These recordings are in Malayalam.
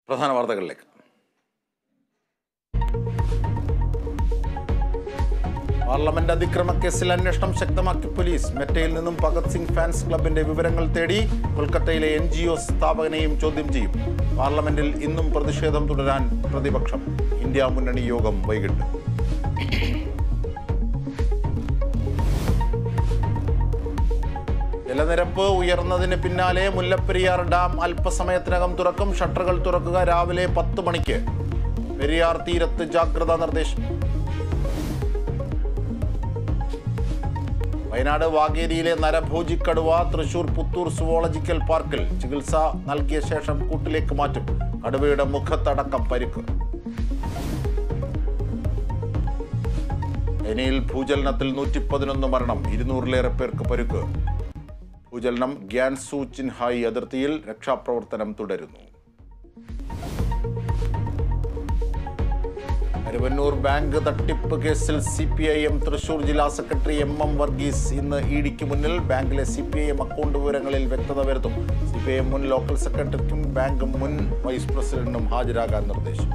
പ്രധാന വാർത്തകളിലേക്ക് പാർലമെന്റ് അതിക്രമ കേസിൽ അന്വേഷണം ശക്തമാക്കി പോലീസ് മെറ്റയിൽ നിന്നും ഭഗത് സിംഗ് ഫാൻസ് ക്ലബിന്റെ വിവരങ്ങൾ തേടി കൊൽക്കത്തയിലെ എൻ ജി ഒ സ്ഥാപകനെയും ചോദ്യം ചെയ്യും പാർലമെന്റിൽ ഇന്നും പ്രതിഷേധം തുടരാൻ പ്രതിപക്ഷം ഇന്ത്യ മുന്നണി യോഗം വൈകിട്ട് ജലനിരപ്പ് ഉയർന്നതിന് പിന്നാലെ മുല്ലപ്പെരിയാർ ഡാം അല്പസമയത്തിനകം തുറക്കും ഷട്ടറുകൾ തുറക്കുക രാവിലെ പത്ത് മണിക്ക് പെരിയാർ തീരത്ത് ജാഗ്രതാ നിർദ്ദേശം വയനാട് വാഗേരിയിലെ നരഭോജിക്കടുവ തൃശൂർ പുത്തൂർ സുവോളജിക്കൽ പാർക്കിൽ ചികിത്സ നൽകിയ ശേഷം കൂട്ടിലേക്ക് മാറ്റും കടുവയുടെ മുഖത്തടക്കം പരിക്ക് എനിയിൽ ഭൂചലനത്തിൽ നൂറ്റി പതിനൊന്ന് മരണം ഇരുന്നൂറിലേറെ പേർക്ക് പരുക്ക് ഭൂചലനം ഗ്യാൻസു ചിൻഹായി അതിർത്തിയിൽ രക്ഷാപ്രവർത്തനം തുടരുന്നു കരുവന്നൂർ ബാങ്ക് തട്ടിപ്പ് കേസിൽ C P I M Thrissur ജില്ലാ സെക്രട്ടറി എം എം വർഗീസ് ഇന്ന് ഇ ഡിക്ക് മുന്നിൽ ബാങ്കിലെ C P I M account വിവരങ്ങളിൽ വ്യക്തത വരുത്തും സി പി ഐ എം മുൻ ലോക്കൽ സെക്രട്ടറിക്കും ബാങ്ക് മുൻ വൈസ് പ്രസിഡന്റിനും ഹാജരാകാൻ നിർദ്ദേശം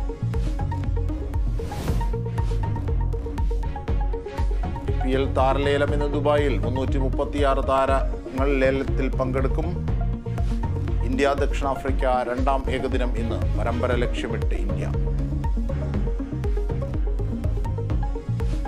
പി എൽ താരലേലം ഇന്ന് ദുബായിൽ മുന്നൂറ്റി മുപ്പത്തിയാറ് താരങ്ങൾ ലേലത്തിൽ പങ്കെടുക്കും ഇന്ത്യ ദക്ഷിണാഫ്രിക്ക രണ്ടാം ഏകദിനം ഇന്ന് പരമ്പര ലക്ഷ്യമിട്ട് ഇന്ത്യ